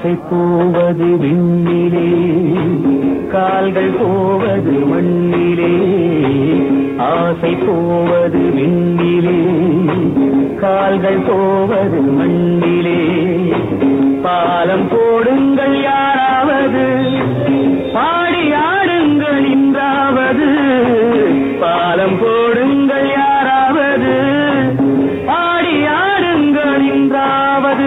ஆசை போவது விண்ணிலே கால்கள் போவது மண்ணிலே ஆசை போவது விண்ணிலே கால்கள் போவது மண்ணிலே பாலம் போடுங்கள் யாராவது பாடி ஆடுங்கள் இன்றாவது பாலம் போடுங்கள் யாராவது பாடி ஆடுங்கள் இன்றாவது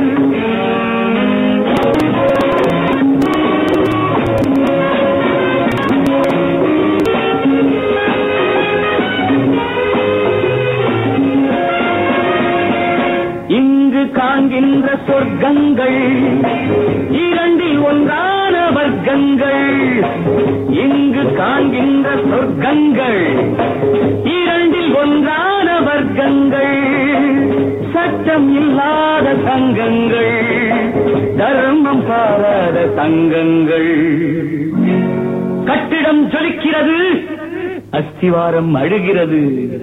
இங்கு காண்கின்ற சொர்க்கங்கள் இரண்டில் ஒன்றான வர்க்கங்கள் இங்கு காண்கின்ற சொர்க்கங்கள் இரண்டில் ஒன்றான வர்க்கங்கள் சட்டம் இல்லாத சங்கங்கள் தர்மம் பாராத சங்கங்கள் கட்டிடம் ஜொலிக்கிறது அஸ்திவாரம் அழுகிறது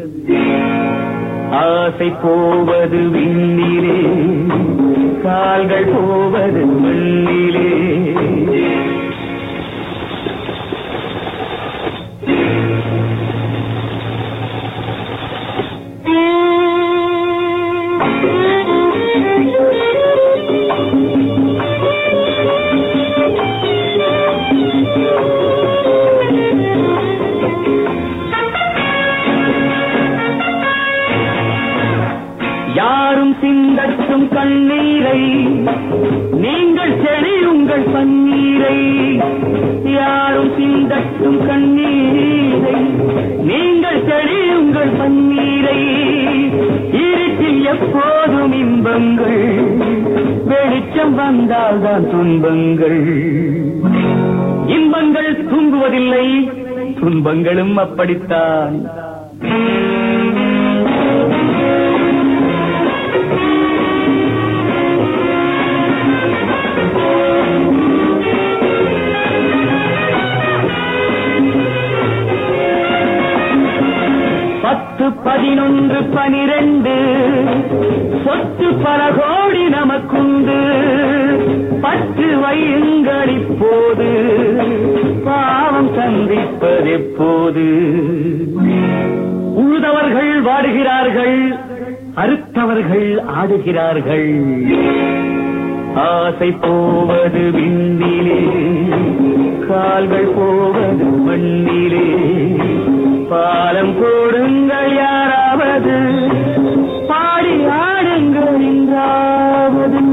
ஆசை போவது விண்ணிலே கால்கள் போவது மண்ணிலே யாரும் சிந்தட்டும் கண்ணீரை நீங்கள் செழியுங்கள் பன்னீரை யாரும் சிந்தட்டும் கண்ணீரை நீங்கள் செழியுங்கள் பன்னீரை இருட்டில் எப்போதும் இன்பங்கள் வெளிச்சம் வந்தால்தான் துன்பங்கள் இன்பங்கள் தூங்குவதில்லை துன்பங்களும் அப்படித்தான் பத்து பதினொன்று பனிரெண்டு சொத்து பல கோடி நமக்குண்டு பத்து வையுங்கள் இப்போது பாவம் சந்திப்பதெப்போது உழுதவர்கள் வாடுகிறார்கள் அறுத்தவர்கள் ஆடுகிறார்கள் ஆசை போவது விண்ணிலே கால்கள் போவது மண்ணிலே பாலம் போடுங்கள் யாராவது பாடி ஆடுங்கள் என்றாவது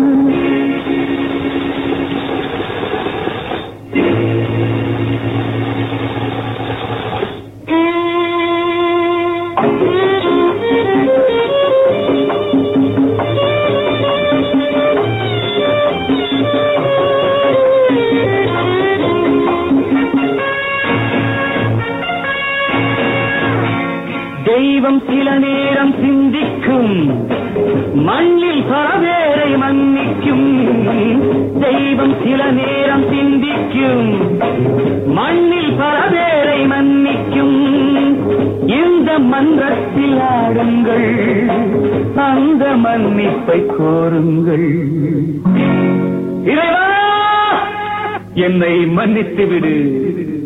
தெய்வம் சில நேரம் சிந்திக்கும் மண்ணில் பரவேரை மன்னிக்கும் தெய்வம் சில நேரம் சிந்திக்கும் மண்ணில் பரவேரை மன்னிக்கும் இந்த மன்றத்தில் ஆடுங்கள் அந்த மன்னிப்பை கோருங்கள் இறைவா என்னை மன்னித்து விடு